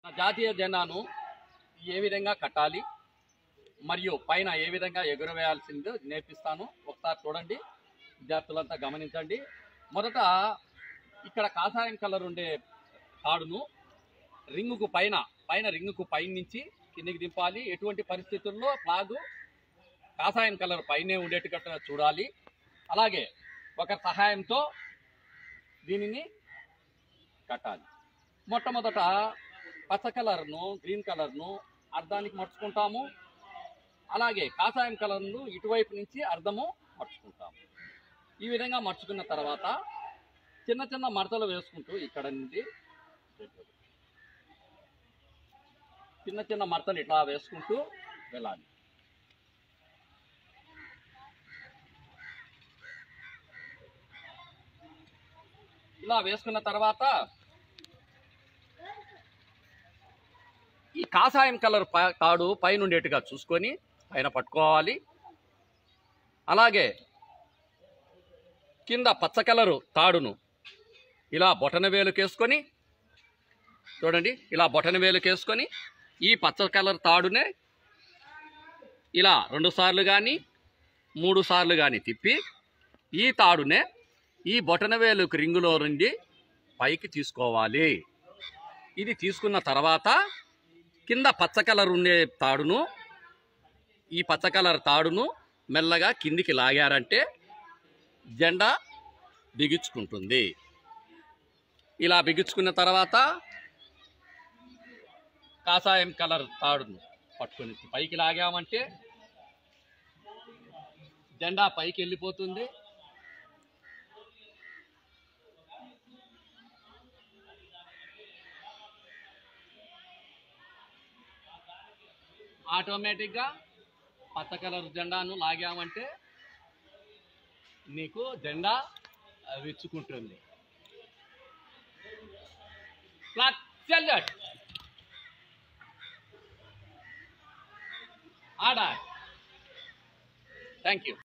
జాతీయ జెండాను ఏ విధంగా కట్టాలి మరియు పైన ఏ విధంగా ఎగురవేయాల్సిందో నేర్పిస్తాను ఒకసారి చూడండి విద్యార్థులంతా గమనించండి మొదట ఇక్కడ కాషాయం కలర్ ఉండే తాడును రింగుకు పైన పైన రింగుకు పైన నుంచి కిందికి దింపాలి ఎటువంటి పరిస్థితుల్లో ఫ్లాగు కాషాయం కలర్ పైనే ఉండేట్టుగా చూడాలి అలాగే ఒక సహాయంతో దీనిని కట్టాలి మొట్టమొదట పచ్చ కలర్ను గ్రీన్ కలర్ను అర్ధానికి మర్చుకుంటాము అలాగే కాషాయం కలర్ను ఇటువైపు నుంచి అర్ధము మర్చుకుంటాము ఈ విధంగా మర్చుకున్న తర్వాత చిన్న చిన్న మడతలు వేసుకుంటూ ఇక్కడ నుండి చిన్న చిన్న మడతలు ఇట్లా వేసుకుంటూ వెళ్ళాలి ఇలా వేసుకున్న తర్వాత ఈ కాషాయం కలర్ ప- తాడు పైన ఉండేట్టుగా చూసుకొని పైన పట్టుకోవాలి అలాగే కింద పచ్చ కలరు తాడును ఇలా బొటన వేలుకేసుకొని చూడండి ఇలా బొటన వేలుకేసుకొని ఈ పచ్చ కలర్ తాడునే ఇలా రెండు సార్లు కానీ మూడు సార్లు కానీ తిప్పి ఈ తాడునే ఈ బొటన వేలుకు రింగులో నుండి పైకి తీసుకోవాలి ఇది తీసుకున్న తర్వాత కింద పచ్చ కలర్ ఉండే తాడును ఈ పచ్చ కలర్ తాడును మెల్లగా కిందికి లాగారంటే జెండా బిగించుకుంటుంది ఇలా బిగించుకున్న తర్వాత కాషాయం కలర్ తాడును పట్టుకొని పైకి లాగామంటే జెండా పైకి వెళ్ళిపోతుంది ఆటోమేటిక్గా పచ్చ కలర్ జెండాను లాగామంటే నీకు జెండా ఆ, విచ్చుకుంటుంది ఫ్లాగ్ సెల్లట్ ఆడా థ్యాంక్ యూ